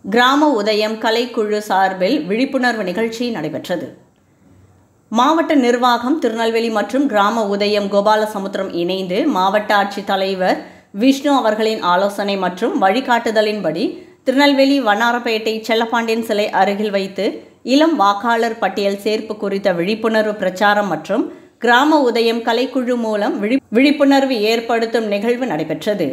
கிராம உதயம் கலைக்குழு சார்பில் விழிப்புணர்வு நிகழ்ச்சி நடைபெற்றது மாவட்ட நிர்வாகம் திருநெல்வேலி மற்றும் கிராம உதயம் கோபாலசமுத்திரம் இணைந்து மாவட்ட ஆட்சித் தலைவர் விஷ்ணு அவர்களின் ஆலோசனை மற்றும் வழிகாட்டுதலின்படி திருநெல்வேலி வண்ணாரப்பேட்டை செல்லப்பாண்டியன் சிலை அருகில் வைத்து இளம் வாக்காளர் பட்டியல் சேர்ப்பு குறித்த விழிப்புணர்வு பிரச்சாரம் மற்றும் கிராம உதயம் கலைக்குழு மூலம் விழி- விழிப்புணர்வு ஏற்படுத்தும் நிகழ்வு நடைபெற்றது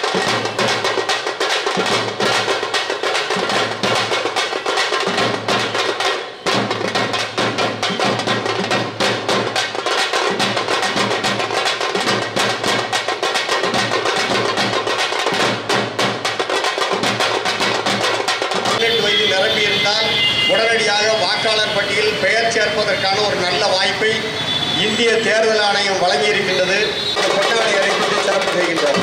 பதினெட்டு வயது நிரம்பியிருந்தால் உடனடியாக வாக்காளர் பட்டியலில் பெயர் சேர்ப்பதற்கான ஒரு நல்ல வாய்ப்பை இந்திய தேர்தல் ஆணையம் வழங்கியிருக்கின்றது இந்த பொன்னாடை அணிவித்து சிறப்பு செய்கின்றார்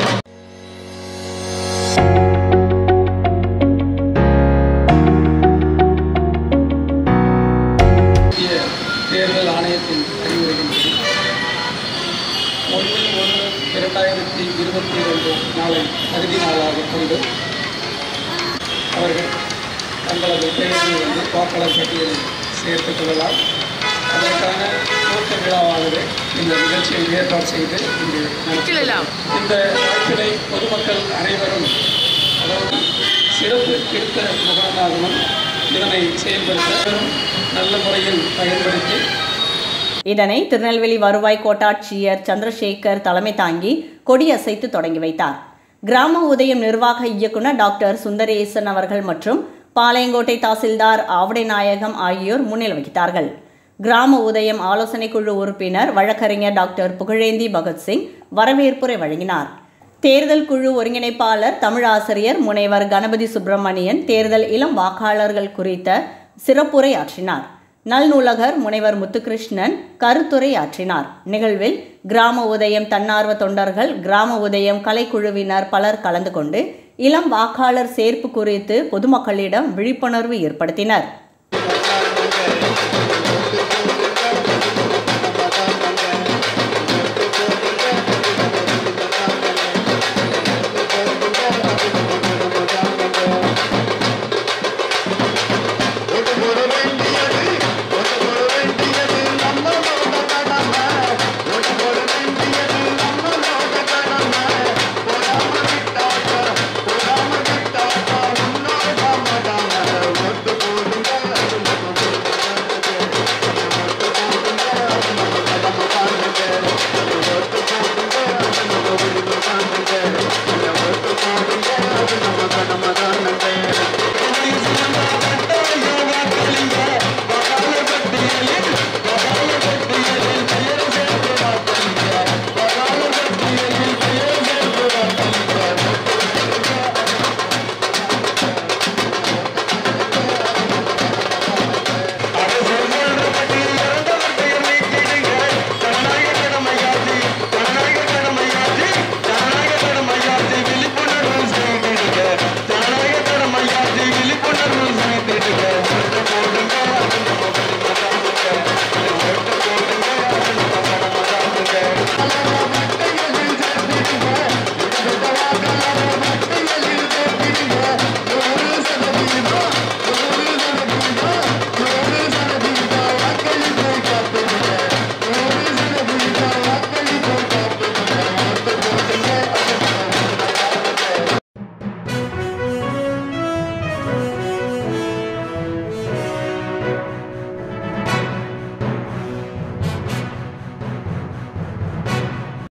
இந்திய தேர்தல் ஆணையத்தின் அறிவுரையின்படி ஒன்று ஒன்று இரண்டாயிரத்தி இருபத்தி இரண்டு நாளை தகுதி நாளாக கொண்டு அவர்கள் தங்களது பெயர்களை வந்து வாக்காளர் பட்டியலில் சேர்த்துக் கொள்ளலாம் அதற்கான துவக்க விழாவானது இந்த நிகழ்ச்சியை ஏற்பாடு செய்து இங்கு நடத்தியுள்ளோம். இந்த வாய்ப்பினை பொதுமக்கள் அனைவரும் அதாவது சிறப்பு திருத்த முகாமாகவும் இதனை செயல்படுத்த நல்ல முறையில் பயன்படுத்தி இதனை திருநெல்வேலி வருவாய் கோட்டாட்சியர் சந்திரசேகர் தலைமை தாங்கி கொடியசைத்து தொடங்கி வைத்தார் கிராம உதயம் நிர்வாக இயக்குனர் டாக்டர் சுந்தரேசன் அவர்கள் மற்றும் பாளையங்கோட்டை தாசில்தார் ஆவடை நாயகம் ஆகியோர் முன்னிலை வகித்தார்கள் கிராம உதயம் ஆலோசனை குழு உறுப்பினர் வழக்கறிஞர் டாக்டர் புகழேந்தி பகத்சிங் வரவேற்புரை வழங்கினார் தேர்தல் குழு ஒருங்கிணைப்பாளர் தமிழாசிரியர் முனைவர் கணபதி சுப்பிரமணியன் தேர்தல் இளம் வாக்காளர்கள் குறித்த சிறப்புரை ஆற்றினார் நல்நூலகர் முனைவர் முத்துகிருஷ்ணன் கருத்துரை ஆற்றினார் நிகழ்வில் கிராம உதயம் தன்னார்வ தொண்டர்கள் கிராம உதயம் கலைக்குழுவினர் பலர் கலந்து கொண்டு இளம் வாக்காளர் சேர்ப்பு குறித்து பொதுமக்களிடம் விழிப்புணர்வு ஏற்படுத்தினர்